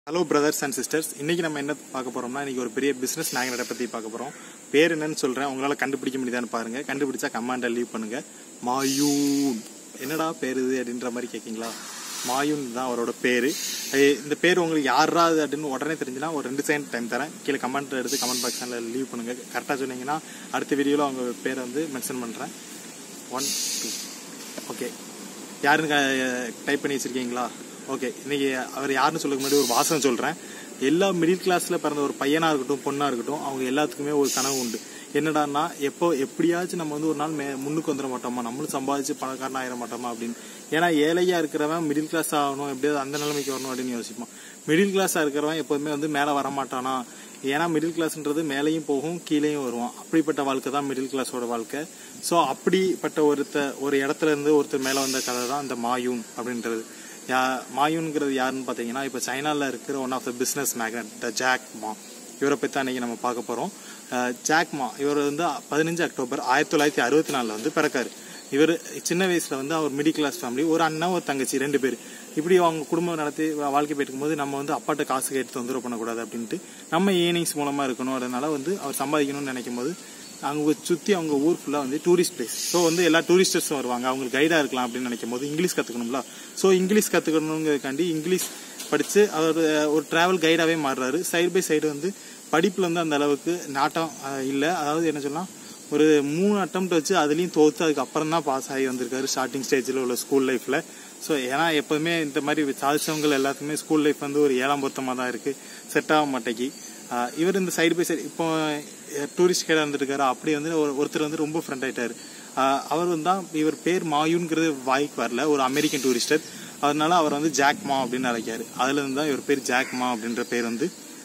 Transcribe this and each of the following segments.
hello brothers and sisters இன்னைக்கு நம்ம என்ன பார்க்க போறோம்னா இன்னைக்கு ஒரு பெரிய பிசினஸ் மேக்னெட்டை பத்தி பார்க்க போறோம் பேர் என்னன்னு சொல்றேன் உங்களால கண்டுபிடிக்க முடியுதான்னு பாருங்க கண்டுபிடிச்சா கமாண்ட லீவ் பண்ணுங்க மாயூன் என்னடா பேர் இது அப்படின்ற மாதிரி கேட்கீங்களா மாயூன் தான் அவரோட பேரு ஏய், இந்த பேர் உங்களுக்கு யாரா அது அப்படின்னு உடனே தெரிஞ்சுன்னா ஒரு ரெண்டு செகண்ட் டைம் தரேன் கீழே கமெண்ட் எடுத்து கமெண்ட் பாக்ஸில் லீவ் பண்ணுங்க கரெக்டாக சொன்னீங்கன்னா அடுத்த வீடியோவில் அவங்க பேரை வந்து மென்ஷன் பண்றேன் ஒன் டூ ஓகே யாருன்னு டைப் பண்ணி வச்சிருக்கீங்களா ஓகே இன்னைக்கு அவர் யாருன்னு சொல்லுக்கு முன்னாடி ஒரு வாசகம் சொல்றேன் எல்லா மிடில் கிளாஸ்ல பிறந்த ஒரு பையனா இருக்கட்டும் பொண்ணா இருக்கட்டும் அவங்க எல்லாத்துக்குமே ஒரு கனவு உண்டு என்னடான்னா எப்போ எப்படியாச்சும் நம்ம வந்து ஒரு நாள் மே முன்னுக்கு வந்துட மாட்டோமா நம்மளும் சம்பாதிச்சு பணக்காரன் ஆயிட மாட்டோமா அப்படின்னு ஏன்னா ஏழையா இருக்கிறவன் மிடில் கிளாஸ் ஆகணும் எப்படியாவது அந்த நிலைமைக்கு வரணும் அப்படின்னு யோசிப்பான் மிடில் கிளாஸா இருக்கிறவன் எப்போதுமே வந்து மேலே வர மாட்டானா ஏன்னா மிடில் கிளாஸ்ன்றது மேலேயும் போகும் கீழேயும் வருவான் அப்படிப்பட்ட வாழ்க்கை தான் மிடில் கிளாஸோட வாழ்க்கை ஸோ அப்படிப்பட்ட ஒருத்த ஒரு இடத்துல இருந்து ஒருத்தர் மேலே வந்த கதை தான் இந்த மாயூன் அப்படின்றது யா மாயூன்ங்கிறது யாருன்னு பார்த்தீங்கன்னா இப்போ சைனாவில் இருக்கிற one of the business magnate the Jack Ma இவரை பற்றி தான் இன்னைக்கு நம்ம பார்க்க போகிறோம் ஜாக் மா இவர் வந்து பதினஞ்சு அக்டோபர் ஆயிரத்தி தொள்ளாயிரத்தி அறுபத்தி நாலில் வந்து பிறக்காரு இவர் சின்ன வயசுல வந்து அவர் மிடில் கிளாஸ் ஃபேமிலி ஒரு அண்ணன் ஒரு தங்கச்சி ரெண்டு பேர் இப்படி அவங்க குடும்பம் நடத்தி வா- வாழ்க்கை போயிட்டு இருக்கும்போது நம்ம வந்து அப்பாட்ட காசு கேட்டு தொந்தரவு பண்ணக்கூடாது அப்படின்ட்டு நம்ம ஏர்னிங்ஸ் மூலமா இருக்கணும் அதனால வந்து அவர் சம்பாதிக்கணும்னு நினைக்கும் போது அவங்க சுத்தி அவங்க ஊர் ஃபுல்லா வந்து டூரிஸ்ட் பிளேஸ் ஸோ வந்து எல்லா டூரிஸ்டர்ஸும் வருவாங்க அவங்களுக்கு கைடா இருக்கலாம் அப்படின்னு நினைக்கும் போது இங்கிலீஷ் கத்துக்கணும்ல ஸோ இங்கிலீஷ் கத்துக்கணுங்கிறதுக்காண்டி இங்கிலீஷ் படிச்சு அவர் ஒரு டிராவல் கைடாவே மாறுறாரு சைடு பை சைடு வந்து படிப்புல வந்து அந்த அளவுக்கு நாட்டம் அஹ், இல்ல அதாவது என்ன சொல்லலாம் ஒரு மூணு அட்டம்ப்ட் வச்சு அதுலயும் தோத்து அதுக்கு அப்புறம் தான் பாஸ் ஆகி வந்திருக்காரு ஸ்டார்டிங் ஸ்டேஜ்ல உள்ள ஸ்கூல் லைஃப்ல ஸோ ஏன்னா எப்பவுமே இந்த மாதிரி சாதிச்சவங்க எல்லாத்துக்குமே ஸ்கூல் லைஃப் வந்து ஒரு ஏழாம் பொருத்தமா தான் இருக்கு செட் ஆக மாட்டேங்கி ஆஹ் இவர் இந்த சைடு பை சைடு இப்போ டூரிஸ்ட் கைடா இருந்திருக்காரு அப்படி வந்து ஒரு- ஒருத்தர் வந்து ரொம்ப ஃப்ரெண்ட் ஆயிட்டாரு ஆஹ் அவர் வந்து தான் இவர் பேர் மாயூன்ங்கிறது வாய்க்கு வரல ஒரு அமெரிக்கன் டூரிஸ்டர் அதனால அவர் வந்து ஜாக் மா அப்படின்னு அழைக்காரு அதுல இருந்து தான் இவர் பேர் ஜாக் மா அப்படின்ற பேர் வந்து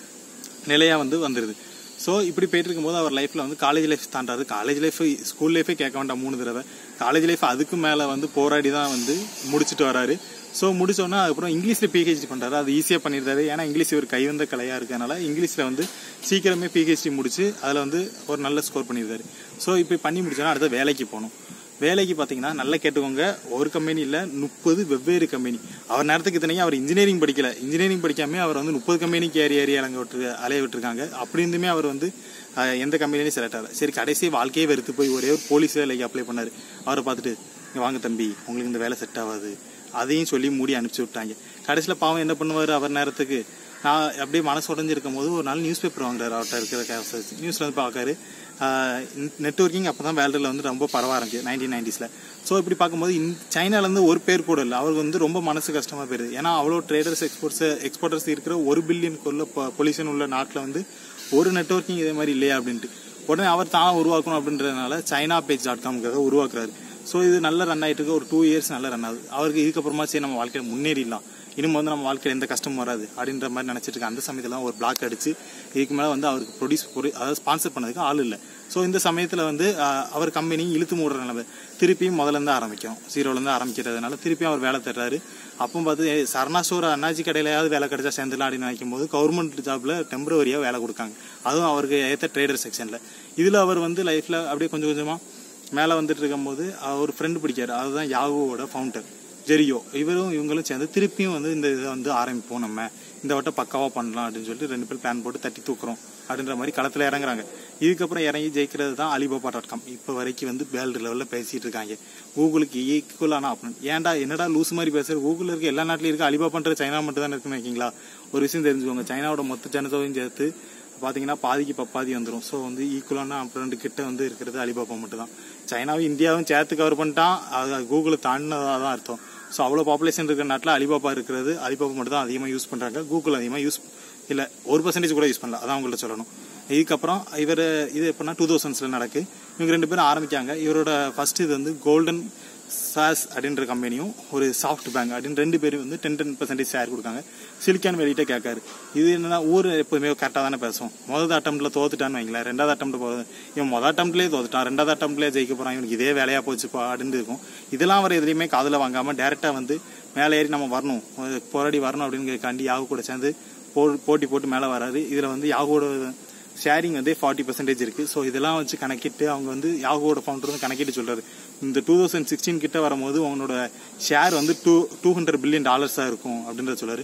நிலையா வந்து வந்துருது ஸோ இப்படி போயிட்டு இருக்கும்போது அவர் லைஃப்ல வந்து காலேஜ் லைஃப் தாண்டாரு காலேஜ் லைஃப் ஸ்கூல் லைஃபே கேட்க வேண்டாம் மூணு தடவை காலேஜ் லைஃப் அதுக்கு மேல வந்து போராடி தான் வந்து முடிச்சுட்டு வராரு ஸோ முடிச்சோன்னா அதுக்கப்புறம் இங்கிலீஷ்ல பிஹெச்டி பண்றாரு அது ஈஸியா பண்ணிருந்தாரு ஏன்னா இங்கிலீஷ் இவர் கைவந்த கலையா இருக்கனால இங்கிலீஷ்ல வந்து சீக்கிரமே பிஹெச்டி முடிச்சு அதுல வந்து ஒரு நல்ல ஸ்கோர் பண்ணியிருந்தாரு ஸோ இப்படி பண்ணி முடிச்சோன்னா அடுத்த வேலைக்கு போகணும் வேலைக்கு பாத்தீங்கன்னா நல்லா கேட்டுக்கோங்க ஒரு கம்பெனி இல்ல முப்பது வெவ்வேறு கம்பெனி அவர் நேரத்துக்கு இத்தனைக்கும் அவர் இன்ஜினியரிங் படிக்கல இன்ஜினியரிங் படிக்காம அவர் வந்து முப்பது கம்பெனிக்கு ஏறி ஏறி அலங்க விட்டு அலைய விட்டுருக்காங்க அப்படி இருந்துமே அவர் வந்து அஹ், எந்த கம்பெனிலையும் செலக்ட் ஆகல சரி கடைசி வாழ்க்கையே வெறுத்து போய் ஒரே ஒரு போலீஸ் வேலைக்கு அப்ளை பண்ணாரு அவரை பார்த்துட்டு "இங்க வாங்க தம்பி உங்களுக்கு இந்த வேலை செட் ஆகாது அதையும் சொல்லி மூடி அனுப்பிச்சு விட்டாங்க கடைசியில் பாவம் என்ன பண்ணுவாரு அவர் நேரத்துக்கு நான் அப்படியே மனசு உடஞ்சிருக்கும் போது ஒரு நாள் நியூஸ் பேப்பர் வாங்குறாரு அவர்கிட்ட இருக்கிற கேஸ் நியூஸ்ல வந்து பார்க்காரு நெட்ஒர்க்கிங் அப்போ தான் வேர்ல்டில் வந்து ரொம்ப பரவ ஆரம்பிச்சு நைன்டீன் நைன்டிஸில் ஸோ இப்படி பார்க்கும்போது இந்த சைனாலேருந்து ஒரு பேர் கூட இல்லை அவருக்கு வந்து ரொம்ப மனசு கஷ்டமாக போயிருது ஏன்னா அவ்வளோ ட்ரேடர்ஸ் எக்ஸ்போர்ட்ஸ் எக்ஸ்போர்ட்டர்ஸ் இருக்கிற ஒரு பில்லியன் கொள்ள பொல்யூஷன் உள்ள நாட்டில் வந்து ஒரு நெட்ஒர்க்கிங் இதே மாதிரி இல்லையா அப்படின்ட்டு உடனே அவர் தான் உருவாக்கணும் அப்படின்றதுனால சைனா பேஜ் டாட் காம்ங்கிறத உருவாக்குறாரு ஸோ இது நல்ல ரன் ஆயிட்டு இருக்கு ஒரு டூ இயர்ஸ் நல்ல ரன் ஆகுது அவருக்கு இதுக்கப்புறமா சரி நம்ம வாழ்க்கையில முன்னேறிடலாம் இனிமே வந்து நம்ம வாழ்க்கையில எந்த கஷ்டமும் வராது அப்படின்ற மாதிரி நினைச்சிட்டு இருக்க அந்த சமயத்துல ஒரு பிளாக் அடிச்சு இதுக்கு மேல வந்து அவருக்கு ப்ரொடியூஸ் அதாவது ஸ்பான்சர் பண்ணதுக்கு ஆள் இல்லை ஸோ இந்த சமயத்துல வந்து ஆஹ், அவர் கம்பெனி இழுத்து மூடுற நிலைமை திருப்பியும் முதல்ல இருந்து ஆரம்பிக்கும் ஜீரோல இருந்து ஆரம்பிக்கிறதுனால திருப்பியும் அவர் வேலை தேடுறாரு அப்போ பார்த்து ஏய், சரணா ஸ்டோர் அண்ணாச்சி கடையிலயாவது வேலை கிடைச்சா சேர்ந்துலாம் அப்படின்னு நினைக்கும் போது கவர்மெண்ட் ஜாப்ல டெம்பரவரியா வேலை கொடுக்காங்க அதுவும் அவருக்கு ஏற்ற ட்ரேடர் செக்ஷன்ல இதுல அவர் வந்து லைஃப்ல அப்படியே கொஞ்சம் கொஞ்சமா மேல வந்துட்டு இருக்கும்போது அவர் ஒரு ஃப்ரெண்டு பிடிக்காரு அதுதான் யாகுவோட ஃபவுண்டர் ஜெரியோ இவரும் இவங்களும் சேர்ந்து திருப்பியும் வந்து இந்த இதை வந்து ஆரம்பிப்போம் நம்ம இந்த வட்டம் பக்காவா பண்ணலாம் அப்படின்னு சொல்லிட்டு ரெண்டு பேரும் பிளான் போட்டு தட்டி தூக்குறோம் அப்படின்ற மாதிரி களத்துல இறங்குறாங்க இதுக்கப்புறம் இறங்கி ஜெயிக்கிறது தான் அலிபாபா டாட் காம் இப்போ வரைக்கும் வந்து வேர்ல்டு லெவலில் பேசிட்டு இருக்காங்க கூகுளுக்கு ஈக்குவலான ஆப்ஷன் ஏன்டா என்னடா லூஸ் மாதிரி பேசுற கூகுள் இருக்க எல்லா நாட்டிலும் இருக்கு அலிபாபான்ற சைனா மட்டும் தான் இருக்குன்னு வைக்கீங்களா ஒரு விஷயம் தெரிஞ்சுக்கோங்க சைனாவோட மொத்த ஜனத்தொகையும் சேர்த்து பாத்தீங்கன்னா பாதிக்கு பப்பாதி வந்துடும் ஸோ வந்து ஈக்குவலான ரெண்டு கிட்ட வந்து இருக்கிறது அலிபாபா மட்டும் தான் சைனாவும் இந்தியாவும் சேர்த்து கவர் பண்ணிட்டான் அது கூகுளை தாண்டினதாக தான் அர்த்தம் ஸோ அவ்வளோ பாப்புலேஷன் இருக்கிற நாட்டில் அலிபாபா இருக்கிறது அலிபாபா மட்டும் தான் அதிகமாக யூஸ் பண்றாங்க கூகுள் அதிகமாக யூஸ் இல்ல ஒரு பர்சன்டேஜ் கூட யூஸ் பண்ணல அதான் உங்கள்ட்ட சொல்லணும் இதுக்கப்புறம் இவர் இது எப்படின்னா டூ தௌசண்ட்ஸ்ல நடக்கு இவங்க ரெண்டு பேரும் ஆரம்பிக்காங்க இவரோட ஃபர்ஸ்ட் இது வந்து கோல்டன் சாஸ் அப்படின்ற கம்பெனியும் ஒரு சாஃப்ட் பேங்க் அப்படின்னு ரெண்டு பேரும் வந்து டென் டென் பர்சன்டேஜ் ஷேர் கொடுக்காங்க சிலிக்கான் வெளியிட்ட கேட்காரு இது என்னன்னா ஊர் எப்பவுமே கரெக்டாக தானே பேசும் முதல் அட்டம்ப்ட்ல தோத்துட்டான்னு வைங்களேன் ரெண்டாவது அட்டம்ப்ட் போகுது இவன் முதல் அட்டம்ப்ட்லேயே தோத்துட்டான் ரெண்டாவது அட்டம்ப்ட்லேயே ஜெயிக்க போறான் இவனுக்கு இதே வேலையா போச்சுப்பா அப்படின்னு இருக்கும் இதெல்லாம் அவர் எதுலையுமே காதுல வாங்காம டேரக்டா வந்து மேலே ஏறி நம்ம வரணும் ஒரு போராடி வரணும் அப்படிங்கிறக்காண்டி யாகு கூட சேர்ந்து போ- போட்டி போட்டு மேலே வராரு இதுல வந்து யாகோட ஷேரிங் வந்து ஃபார்ட்டி பர்சன்டேஜ் இருக்கு ஸோ இதெல்லாம் வச்சு கணக்கிட்டு அவங்க வந்து யாகோட ஃபவுண்டர் வந்து கணக்கிட்டு சொல்றாரு இந்த டூ தௌசண்ட் சிக்ஸ்டீன் கிட்ட வரும்போது உங்களோட ஷேர் வந்து டூ டூ ஹண்ட்ரட் பில்லியன் டாலர்ஸா இருக்கும் அப்படின்றத சொல்றாரு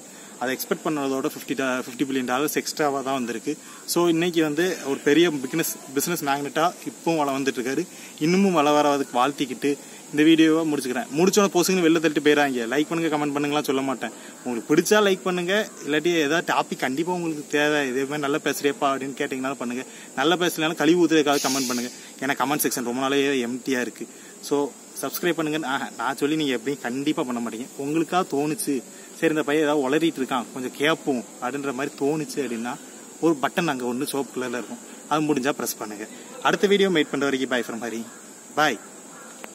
அதை எக்ஸ்பெக்ட் பண்ணதோட ஃபிஃப்டி ஃபிஃப்டி பில்லியன் டாலர்ஸ் எக்ஸ்ட்ராவாக தான் வந்திருக்கு ஸோ இன்னைக்கு வந்து ஒரு பெரிய பிஸ்னஸ் பிஸ்னஸ் மேக்னெட்டாக இப்பவும் வள வந்துட்டு இருக்காரு இன்னமும் வள வரதுக்கு வாழ்த்திக்கிட்டு இந்த வீடியோவை முடிச்சுக்கிறேன் முடிச்சோட போசுங்கன்னு வெளில தள்ளிட்டு போயிடாங்க லைக் பண்ணுங்க கமெண்ட் பண்ணுங்கலாம் சொல்ல மாட்டேன் உங்களுக்கு பிடிச்சா லைக் பண்ணுங்க இல்லாட்டி ஏதாவது டாபிக் கண்டிப்பாக உங்களுக்கு தேவை இதே மாதிரி நல்லா பேசுறியப்பா அப்படின்னு கேட்டிங்கனாலும் பண்ணுங்க நல்லா பேசலனாலும் கழிவு ஊத்துறதுக்காக கமெண்ட் பண்ணுங்க ஏன்னா கமெண்ட் செக்ஷன் ரொம்ப நாளே எம்டியாக இருக்கு ஸோ சப்ஸ்கிரைப் பண்ணுங்க நான் நான் சொல்லி நீங்கள் எப்படியும் கண்டிப்பாக பண்ண மாட்டீங்க உங்களுக்காக தோணுச்சு சரி இந்த பையன் ஏதாவது உளறிட்டு இருக்கான் கொஞ்சம் கேட்போம் அப்படின்ற மாதிரி தோணுச்சு அப்படின்னா ஒரு பட்டன் அங்கே ஒன்று சோப் கலரில் இருக்கும் அது முடிஞ்சா ப்ரெஸ் பண்ணுங்க அடுத்த வீடியோ மேட் பண்ணுற வரைக்கும் பாய் ஃப்ரம் ஹரி பாய்